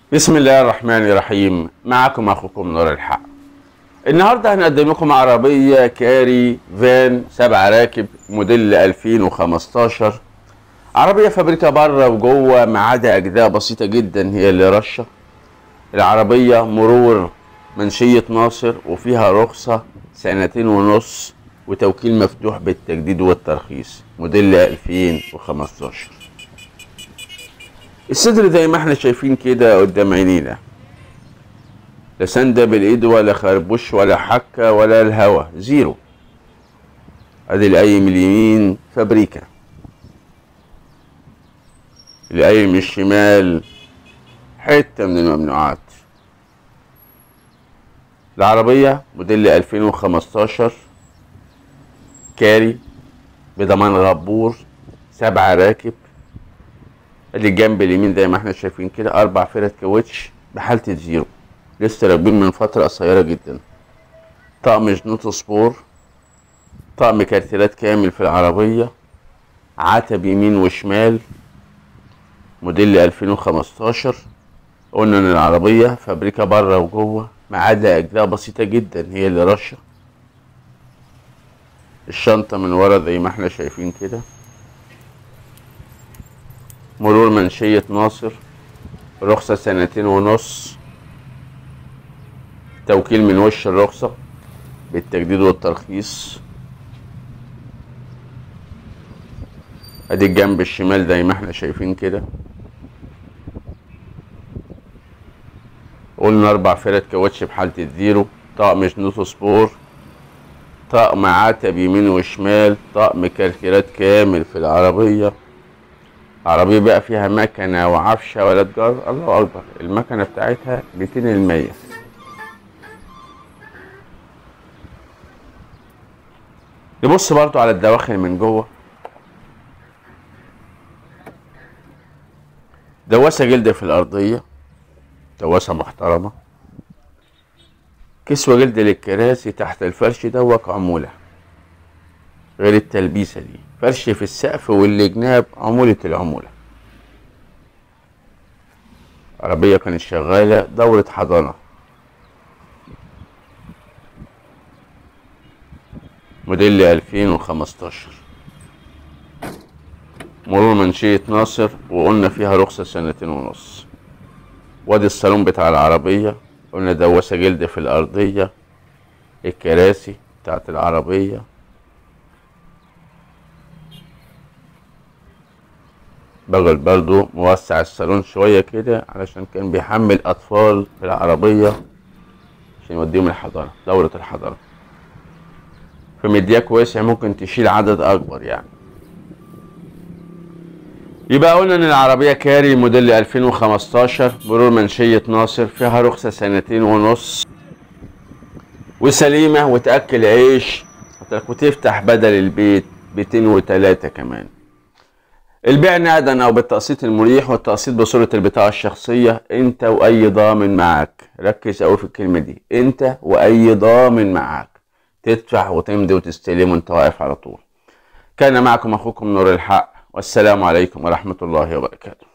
بسم الله الرحمن الرحيم معكم اخوكم نور الحق النهارده هنقدم لكم عربيه كاري فان سبع راكب موديل 2015 عربيه فابريكا بره وجوه ما عدا اجزاء بسيطه جدا هي اللي رشه العربيه مرور منشيه ناصر وفيها رخصه سنتين ونص وتوكيل مفتوح بالتجديد والترخيص موديل 2015 الصدر زي ما احنا شايفين كده قدام عينينا لا سندة بالايد ولا خربوش ولا حكة ولا الهوا زيرو ادي القايم اليمين فابريكا القايم الشمال حتة من الممنوعات العربية موديل 2015 كاري بضمان غبور سبعة راكب ادي الجنب اليمين زي ما احنا شايفين كده اربع فرد كاوتش بحالة الزيرو لسه راكبين من فترة قصيرة جدا طقم جنوط سبور طقم كارتيرات كامل في العربية عتب يمين وشمال موديل 2015 قلنا ان العربية فابريكا بره وجوه ما عدا اجزاء بسيطة جدا هي اللي رشة الشنطة من ورا زي ما احنا شايفين كده مرور منشية ناصر رخصة سنتين ونص توكيل من وش الرخصة بالتجديد والترخيص ادي الجنب الشمال زي ما احنا شايفين كده قلنا اربع فرد كاوتش بحالة الزيرو طقم جنوط سبور طقم عتب يمين وشمال طقم كركيرات كامل في العربية عربية بقى فيها مكنة وعفشة ولا تجار الله أكبر المكنة بتاعتها 200 المية نبص برضو على الدواخل من جوه دواسة جلد في الأرضية دواسة محترمة كسوة جلد للكراسي تحت الفرش دوك عمولة غير التلبيسة دي فرش في السقف والجناب عمولة العمولة عربية كانت شغالة دورة حضانة موديل 2015 مرور منشية ناصر وقلنا فيها رخصة سنتين ونص وادي الصالون بتاع العربية قلنا دواسة جلد في الأرضية الكراسي بتاعت العربية بغل برضو موسع الصالون شوية كده علشان كان بيحمل أطفال في العربية عشان يوديهم الحضانة دورة الحضانة فمدياك واسع ممكن تشيل عدد أكبر يعني يبقى قلنا ان العربية كاري موديل 2015 مرور منشية ناصر فيها رخصة سنتين ونص وسليمة وتأكل عيش وتفتح بدل البيت بيتين وتلاتة كمان البيع نقدا او بالتقسيط المريح والتقسيط بصورة البطاقة الشخصية انت واي ضامن معاك ركز اوي في الكلمة دي انت واي ضامن معاك تدفع وتمضي وتستلم وانت واقف على طول كان معكم اخوكم نور الحق والسلام عليكم ورحمة الله وبركاته